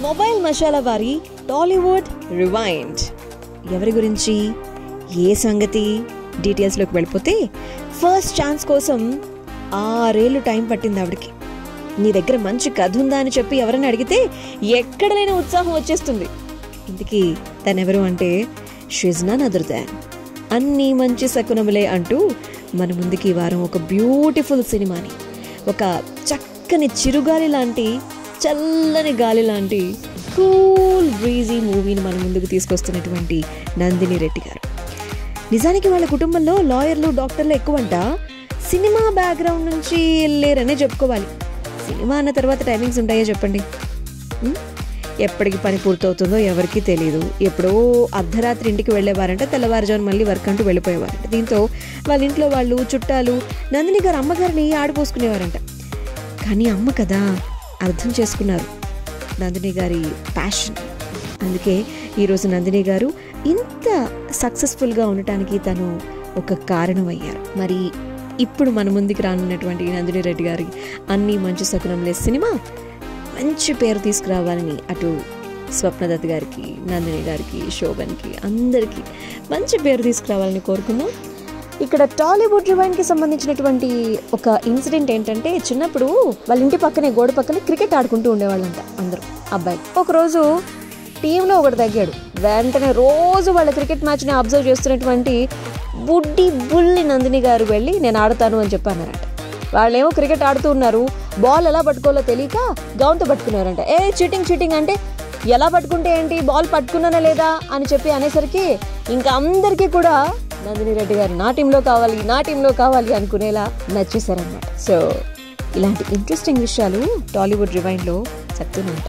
Mobile masala వారి Tollywood rewind ఎవరి గురించి ఏ సంగతి డీటెయిల్స్లోకి వెళ్ళిపోతే ఫస్ట్ ఛాన్స్ కోసం ఆరేళ్ళు టైం పట్టింది ఆవిడకి నీ దగ్గర మంచి కథ ఉందా అని చెప్పి ఎవరైనా అడిగితే ఎక్కడ లేని ఉత్సాహం వచ్చేస్తుంది ఇంతకీ తనెవరు అంటే షిజ్నా నదుర్దాన్ అన్నీ మంచి శకునములే అంటూ మన ముందుకి ఈ వారం ఒక బ్యూటిఫుల్ సినిమాని ఒక చక్కని చిరుగాలి లాంటి చల్లని గాలి లాంటి కూల్ బ్రీజీ మూవీని మన ముందుకు తీసుకొస్తున్నటువంటి నందిని రెడ్డి గారు నిజానికి వాళ్ళ కుటుంబంలో లాయర్లు డాక్టర్లు ఎక్కువంట సినిమా బ్యాక్గ్రౌండ్ నుంచి లేరనే చెప్పుకోవాలి సినిమా అన్న తర్వాత టైమింగ్స్ ఉంటాయో చెప్పండి ఉం? ఎప్పటికి పని పూర్తవుతుందో ఎవరికీ తెలియదు ఎప్పుడో అర్ధరాత్రి ఇంటికి వెళ్ళేవారంట తెల్లవారుజాము మళ్ళీ వర్క్ అంటూ వెళ్ళిపోయేవారంట దీంతో వాళ్ళ ఇంట్లో వాళ్ళు చుట్టాలు నందిని గారు అమ్మగారిని ఆడిపోసుకునేవారంట కానీ అమ్మ కదా అర్థం చేసుకున్నారు నందిని గారి ప్యాషన్ అందుకే ఈరోజు నందిని గారు ఇంత సక్సెస్ఫుల్గా ఉండటానికి తను ఒక కారణం అయ్యారు మరి ఇప్పుడు మన ముందుకు రానున్నటువంటి నందిని రెడ్డి గారి అన్ని మంచి శకునంలే సినిమా మంచి పేరు తీసుకురావాలని అటు స్వప్నదత్ గారికి నందిని గారికి శోభన్కి అందరికీ మంచి పేరు తీసుకురావాలని కోరుకుందాం ఇక్కడ టాలీవుడ్ రివైన్కి సంబంధించినటువంటి ఒక ఇన్సిడెంట్ ఏంటంటే చిన్నప్పుడు వాళ్ళ ఇంటి పక్కనే గోడ పక్కనే క్రికెట్ ఆడుకుంటూ ఉండేవాళ్ళంట అందరూ అబ్బాయి ఒకరోజు టీంలో ఒకటి తగ్గాడు వెంటనే రోజు వాళ్ళ క్రికెట్ మ్యాచ్ని అబ్జర్వ్ చేస్తున్నటువంటి బుడ్డి బుల్లి నందిని గారు వెళ్ళి నేను ఆడతాను అని చెప్పన్నారంట వాళ్ళేమో క్రికెట్ ఆడుతూ ఉన్నారు బాల్ ఎలా పట్టుకోవాలో తెలియక గౌన్తో పట్టుకున్నారంట ఏ చీటింగ్ చీటింగ్ అంటే ఎలా పట్టుకుంటే ఏంటి బాల్ పట్టుకున్నానా లేదా అని చెప్పి అనేసరికి ఇంకా అందరికీ కూడా నందిని రెడ్డి గారు నా టీంలో కావాలి నా టీంలో కావాలి అనుకునేలా నచ్చేశారనమాట సో ఇలాంటి ఇంట్రెస్టింగ్ విషయాలు టాలీవుడ్ రివైండ్లో చెప్తూనే ఉంటాం